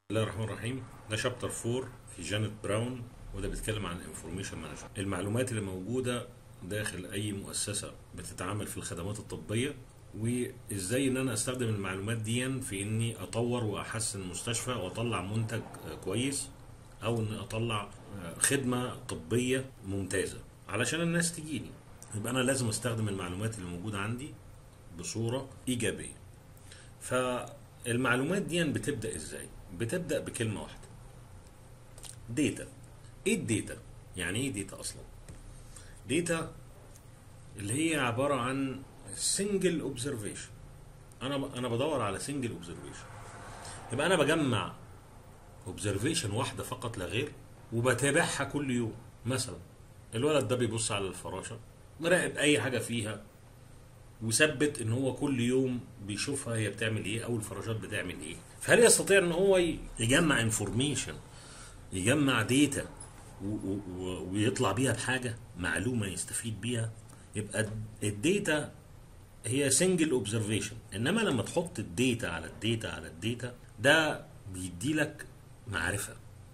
الله الرحمن الرحيم ده شابتر 4 في جانيت براون وده بيتكلم عن الانفورميشن مانجمنت المعلومات اللي موجوده داخل اي مؤسسه بتتعامل في الخدمات الطبيه وازاي ان انا استخدم المعلومات دي في اني اطور واحسن المستشفى واطلع منتج آه، كويس او ان اطلع آه، خدمه طبيه ممتازه علشان الناس تجيني يبقى انا لازم استخدم المعلومات اللي موجوده عندي بصوره ايجابيه فالمعلومات دي بتبدا ازاي بتبدا بكلمه واحده ديتا ايه الديتا يعني ايه ديتا اصلا ديتا اللي هي عباره عن سنجل اوبزرفيشن انا انا بدور على سنجل اوبزرفيشن يبقى انا بجمع اوبزرفيشن واحده فقط لا غير وبتابعها كل يوم مثلا الولد ده بيبص على الفراشه مراقب اي حاجه فيها وثبت ان هو كل يوم بيشوفها هي بتعمل ايه او الفراشات بتعمل ايه فهل يستطيع ان هو ي- يجمع انفورميشن يجمع ديتا ويطلع بيها بحاجه معلومه يستفيد بيها يبقى الديتا هي سنجل اوبزرفيشن انما لما تحط الديتا على الديتا على الديتا ده بيدي لك معرفه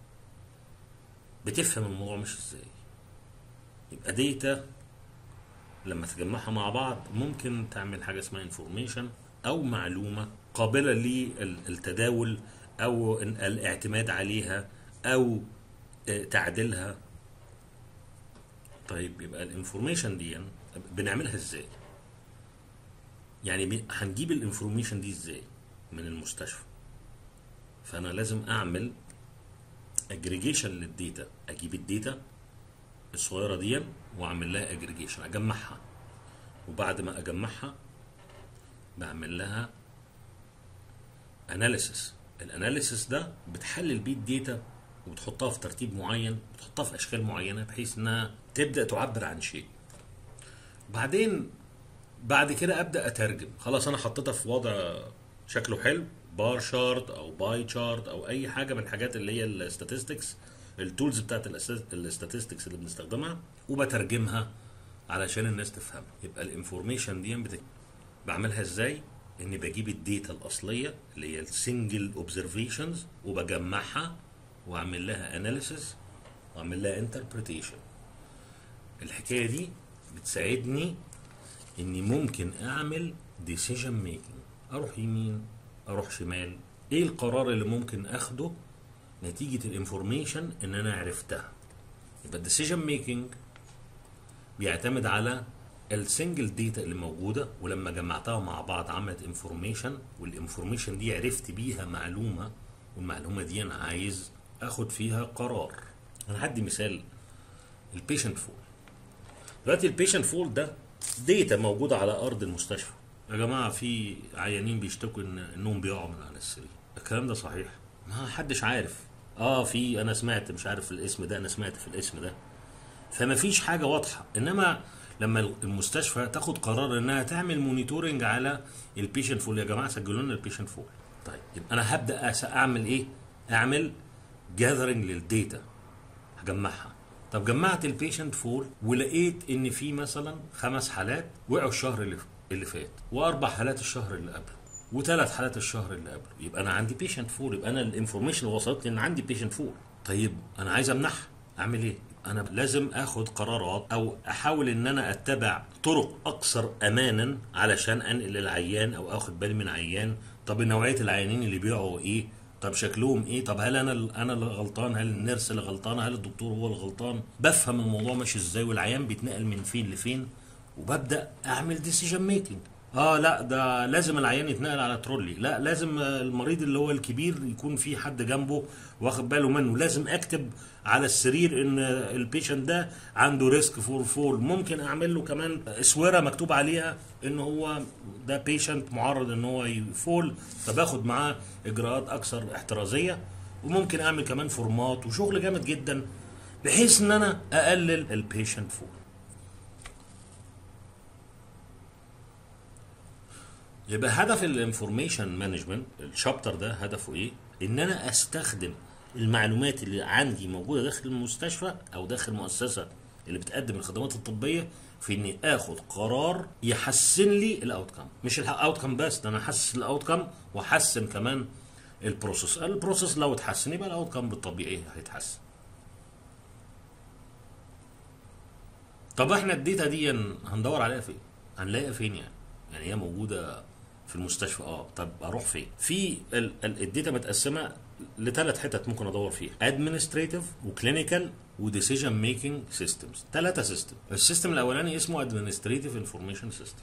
بتفهم الموضوع مش ازاي يبقى ديتا لما تجمعها مع بعض ممكن تعمل حاجه اسمها انفورميشن او معلومه قابله للتداول او إن- الاعتماد عليها او آه، تعديلها طيب يبقى الانفورميشن دي بنعملها ازاي يعني بي- هنجيب الانفورميشن دي ازاي من المستشفى فانا لازم اعمل اجريجيشن للديتا اجيب الديتا الصغيره دي واعمل لها اجريجيشن اجمعها وبعد ما اجمعها بعمل لها اناليسيس الاناليسيس ده بتحلل بيه الداتا وبتحطها في ترتيب معين بتحطها في اشكال معينه بحيث انها تبدا تعبر عن شيء وبعدين بعد كده ابدا اترجم خلاص انا حطيتها في وضع شكله حلو بار شارت او باي تشارت او اي حاجه من الحاجات اللي هي الستاتستكس التولز بتاعت الستاتستكس اللي بنستخدمها وبترجمها علشان الناس تفهمها يبقى الانفورميشن دي بت... بعملها ازاي اني بجيب الداتا الاصليه اللي هي السنجل اوبزرفيشنز وبجمعها واعمل لها اناليسيس واعمل لها انتربريتيشن الحكايه دي بتساعدني اني ممكن اعمل ديسيجن ميكنج اروح يمين اروح شمال ايه القرار اللي ممكن اخده نتيجه الانفورميشن ان انا عرفتها يبقى الديسيجن ميكنج بيعتمد على السنجل داتا اللي موجوده ولما جمعتها مع بعض عملت انفورميشن والانفورميشن دي عرفت بيها معلومه والمعلومه دي انا عايز اخد فيها قرار انا هدي مثال البيشنت فول دلوقتي البيشنت فول ده ديتا موجوده على ارض المستشفى يا جماعه في عيانين بيشتكوا ان انهم بيقعوا من على السرير الكلام ده صحيح ما حدش عارف اه في انا سمعت مش عارف الاسم ده انا سمعت في الاسم ده فما فيش حاجه واضحه انما لما المستشفى تاخد قرار انها تعمل مونيتورنج على البيشنت فول يا جماعه سجلوا لنا البيشنت فول طيب يبقى انا هبدا أس- اعمل ايه اعمل جاذرنج للديتا هجمعها طب جمعت البيشنت فول ولقيت ان في مثلا خمس حالات وقعوا الشهر اللي اللي فات واربع حالات الشهر اللي قبله وثلاث حالات الشهر اللي قبله يبقى انا عندي بيشنت فول يبقى انا الانفورميشن اللي وصلت لي ان عندي بيشنت فول طيب انا عايز امنعها اعمل ايه انا لازم اخد قرارات او احاول ان انا اتبع طرق اكثر امانا علشان انقل العيان او اخد بالي من عيان طب نوعيه العيانين اللي بيقعوا ايه طب شكلهم ايه طب هل انا انا اللي غلطان هل النيرس اللي غلطان هل الدكتور هو اللي غلطان بفهم الموضوع ماشي ازاي والعيان بيتنقل من فين لفين وببدا اعمل ديسيجن ميكنج اه لا ده لازم العيان يتنقل على ترولي لا لازم آه، المريض اللي هو الكبير يكون في حد جنبه واخد باله منه لازم اكتب على السرير ان البيشنت ده عنده ريسك فور فول ممكن اعمل له كمان اسوره مكتوب عليها ان هو ده بيشنت معرض ان هو يفول فباخد معاه اجراءات اكثر احترازيه وممكن اعمل كمان فورمات وشغل جامد جدا بحيث ان انا اقلل البيشنت فول يبقى هدف الانفورميشن مانجمنت الشابتر ده هدفه ايه؟ ان انا استخدم المعلومات اللي عندي موجوده داخل المستشفى او داخل المؤسسه اللي بتقدم الخدمات الطبيه في اني اخد قرار يحسن لي الاوتكم مش الاوتكم بس ده انا احسن الاوتكم واحسن كمان البروسيس البروسيس لو اتحسن يبقى الاوت كام بالطبيعي هيتحسن طب احنا الداتا دي هندور عليها فين هنلاقيها فين يعني يعني هي موجوده في المستشفى اه طب اروح فين في ال- ال- الداتا متقسمه لثلاث حتت ممكن ادور فيها ادمنستريتيف وكلينيكال وديسيجن ميكنج سيستمز ثلاثه سيستم السيستم الاولاني اسمه ادمنستريتيف انفورميشن سيستم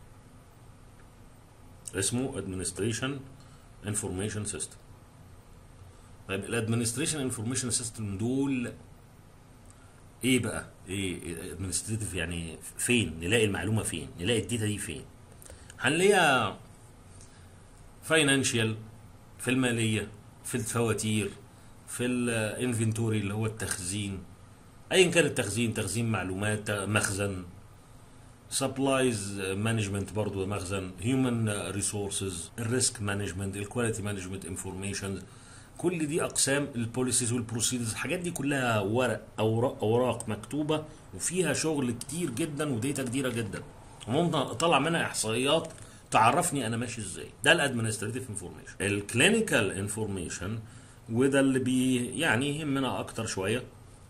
اسمه ادمنستريشن انفورميشن سيستم طيب الادمنستريشن انفورميشن سيستم دول ايه بقى ايه ادمنستريتيف يعني فين نلاقي المعلومه فين نلاقي الداتا دي فين هنلاقيها فاينانشال في الماليه في الفواتير في الانفنتوري اللي هو التخزين ايا كان التخزين تخزين معلومات مخزن سبلايز مانجمنت برضو مخزن هيومن ريسورسز الريسك مانجمنت الكواليتي مانجمنت انفورميشن كل دي اقسام البوليسيز والبروسيدرز الحاجات دي كلها ورق اوراق اوراق مكتوبه وفيها شغل كتير جدا وديتا كتيره جدا وممكن اطلع منها احصائيات تعرفني انا ماشي ازاي ده الادمنستريتيف انفورميشن الكلينيكال انفورميشن وده اللي بي يعني يهمنا اكتر شويه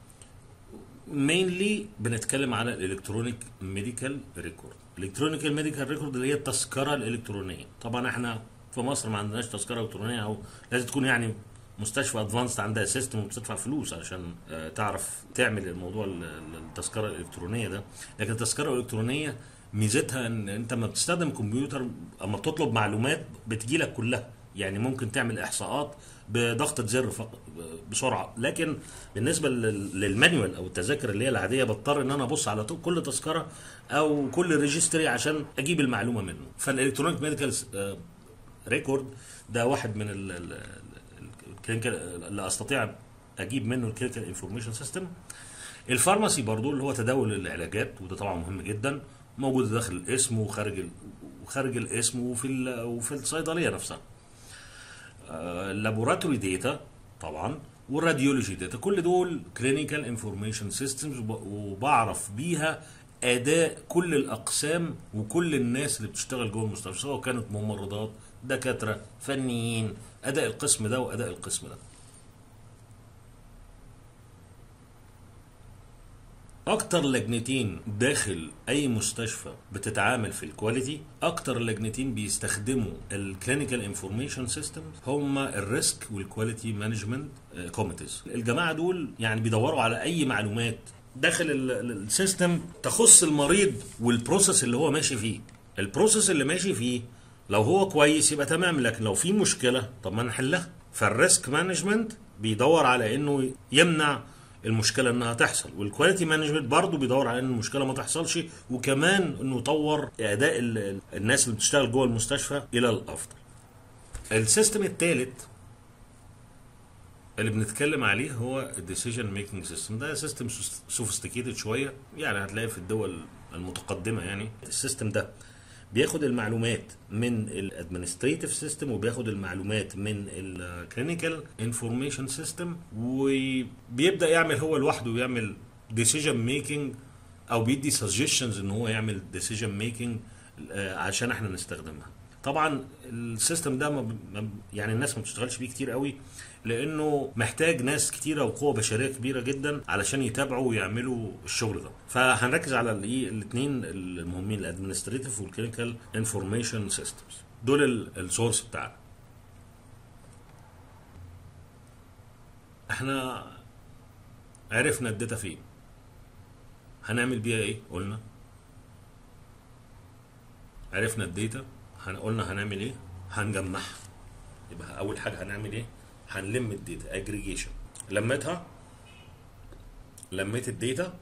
مينلي بنتكلم على الالكترونيك ميديكال ريكورد الالكترونيك ميديكال ريكورد اللي هي التذكره الالكترونيه طبعا احنا في مصر ما عندناش تذكره الكترونيه او لازم تكون يعني مستشفى ادفانسد عندها سيستم وبتدفع فلوس علشان آه، تعرف تعمل الموضوع ال- ال- التذكره الالكترونيه ده لكن التذكره الالكترونيه ميزتها ان انت لما بتستخدم كمبيوتر اما بتطلب معلومات بتجيلك كلها يعني ممكن تعمل احصاءات بضغطه زر فقط بسرعه لكن بالنسبه لل- للمانيوال او التذاكر اللي هي العاديه بضطر ان انا ابص على طول كل تذكره او كل ريجستري عشان اجيب المعلومه منه فالالكترونيك ميديكال ريكورد ده واحد من ال- ال- ال- الكلينيكال اللي استطيع اجيب منه الكلينيكال انفورميشن سيستم الفارماسي برضو اللي هو تداول العلاجات وده طبعا مهم جدا موجود داخل الاسم وخارج ال- وخارج الاسم وفي ال- وفي الصيدليه نفسها اللابوراتوري داتا طبعا والراديولوجي داتا كل دول كلينيكال انفورميشن سيستمز وبعرف بيها اداء كل الاقسام وكل الناس اللي بتشتغل جوه المستشفى سواء كانت ممرضات دكاتره فنيين اداء القسم ده واداء القسم ده اكتر لجنتين داخل اي مستشفى بتتعامل في الكواليتي اكتر لجنتين بيستخدموا الكلينيكال انفورميشن سيستم هم الريسك والكواليتي مانجمنت كوميتيز الجماعه دول يعني بيدوروا على اي معلومات داخل ال- ال- السيستم تخص المريض والبروسيس اللي هو ماشي فيه البروسيس اللي ماشي فيه لو هو كويس يبقى تمام لكن لو في مشكله طب ما نحلها فالريسك مانجمنت بيدور على انه يمنع المشكله انها تحصل والكواليتي مانجمنت برضه بيدور على ان المشكله ما تحصلش وكمان انه يطور اداء ال- ال- الناس اللي بتشتغل جوه المستشفى الى الافضل السيستم الثالث اللي بنتكلم عليه هو الديسيجن ميكنج سيستم ده سيستم سوفيستيكيتد شويه يعني هتلاقي في الدول المتقدمه يعني السيستم ده بياخد المعلومات من الادمنستريتيف سيستم وبياخد المعلومات من الكلينيكال انفورميشن سيستم وبيبدا يعمل هو لوحده يعمل ديسيجن ميكنج او بيدي سجشنز ان هو يعمل ديسيجن ميكنج عشان احنا نستخدمها طبعا السيستم ده ما ما- يعني الناس ما بتشتغلش بيه كتير قوي لانه محتاج ناس كتيره وقوه بشريه كبيره جدا علشان يتابعوا ويعملوا الشغل ده فهنركز على الايه الاثنين المهمين الادمنستريتيف والكلينيكال انفورميشن سيستمز دول ال- السورس بتاعنا احنا عرفنا الداتا فين هنعمل بيها ايه قلنا عرفنا الداتا هن- قلنا هنعمل ايه هنجمعها يبقى اول حاجه هنعمل ايه هنلم الداتا اجريجيشن لميتها لميت الداتا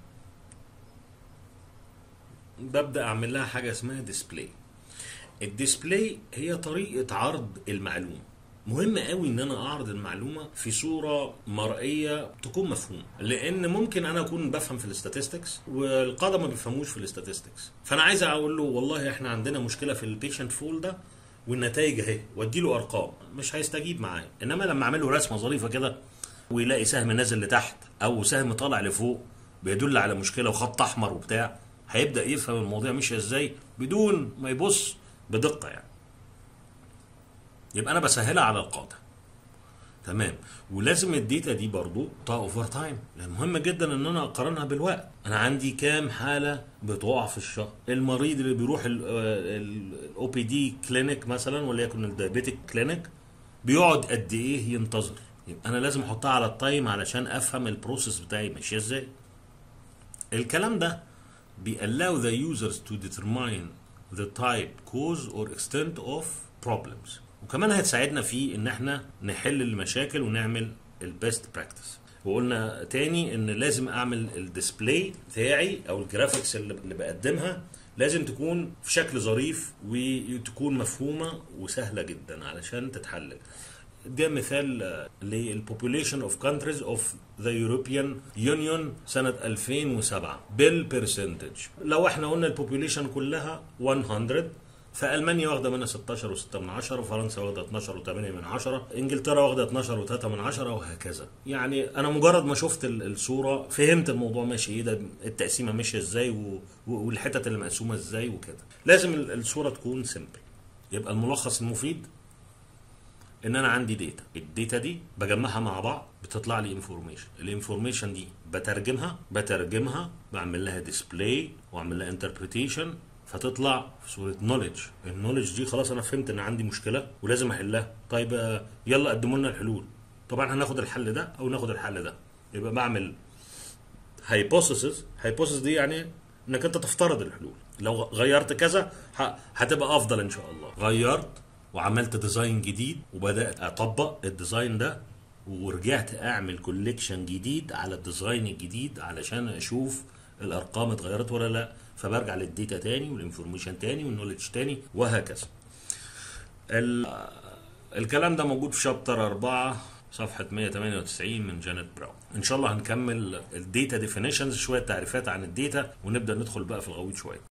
ببدا اعمل لها حاجه اسمها ديسبلاي الديسبلاي هي طريقه عرض المعلومه مهم قوي ان انا اعرض المعلومه في صوره مرئيه تكون مفهومه لان ممكن انا اكون بفهم في الاستاتستكس والقاده ما بيفهموش في الاستاتستكس فانا عايز اقول له والله احنا عندنا مشكله في البيشنت فول ده والنتائج اهي وادي له ارقام مش هيستجيب معايا انما لما اعمل له رسمه ظريفه كده ويلاقي سهم نازل لتحت او سهم طالع لفوق بيدل على مشكله وخط احمر وبتاع هيبدا يفهم المواضيع ماشيه ازاي بدون ما يبص بدقه يعني يبقى انا بسهلها على القاده تمام ولازم الداتا دي برضو تقع اوفر تايم لان مهم جدا ان انا اقارنها بالوقت انا عندي كام حاله بتقع في الشهر المريض اللي بيروح الاو بي دي كلينيك مثلا وليكن الدايابيتيك كلينيك بيقعد قد ايه ينتظر يبقى انا لازم احطها على التايم علشان افهم البروسيس بتاعي ماشيه ازاي الكلام ده بيallow the users to determine the type, cause or extent of problems وكمان هتساعدنا في ان احنا نحل المشاكل ونعمل البيست براكتس وقلنا تاني ان لازم اعمل الديسبلاي بتاعي او الجرافيكس اللي اللي بقدمها لازم تكون في شكل ظريف وتكون مفهومه وسهله جدا علشان تتحلل ده مثال للبوبوليشن اوف كونتريز اوف ذا يوروبيان يونيون سنه 2007 بالبرسنتج لو احنا قلنا البوبوليشن كلها 100 فالمانيا واخده منها 16 و6 من 10 وفرنسا واخده 12 و8 من 10 انجلترا واخده 12 و3 من 10 وهكذا يعني انا مجرد ما شفت ال- الصوره فهمت الموضوع ماشي ايه ده التقسيمه ماشيه ازاي و- و- والحتت اللي مقسومه ازاي وكده لازم ال- الصوره تكون سيمبل يبقى الملخص المفيد ان انا عندي داتا الداتا دي بجمعها مع بعض بتطلع لي انفورميشن الانفورميشن دي بترجمها بترجمها بعمل لها ديسبلاي واعمل لها انتربريتيشن فتطلع في صوره نوليدج النوليدج دي خلاص انا فهمت ان عندي مشكله ولازم احلها طيب آه، يلا قدموا لنا الحلول طبعا هناخد الحل ده او ناخد الحل ده يبقى بعمل هايبوثيسز هايبوثيسز دي يعني انك انت تفترض الحلول لو غيرت كذا ه- هتبقى افضل ان شاء الله غيرت وعملت ديزاين جديد وبدات اطبق الديزاين ده ورجعت اعمل كوليكشن جديد على الديزاين الجديد علشان اشوف الارقام اتغيرت ولا لا فبرجع للديتا تاني والانفورميشن تاني والنولج تاني وهكذا ال- الكلام ده موجود في شابتر 4 صفحة 198 من جانيت براون ان شاء الله هنكمل الداتا ديفينيشنز شوية تعريفات عن الداتا ونبدأ ندخل بقى في الغويط شوية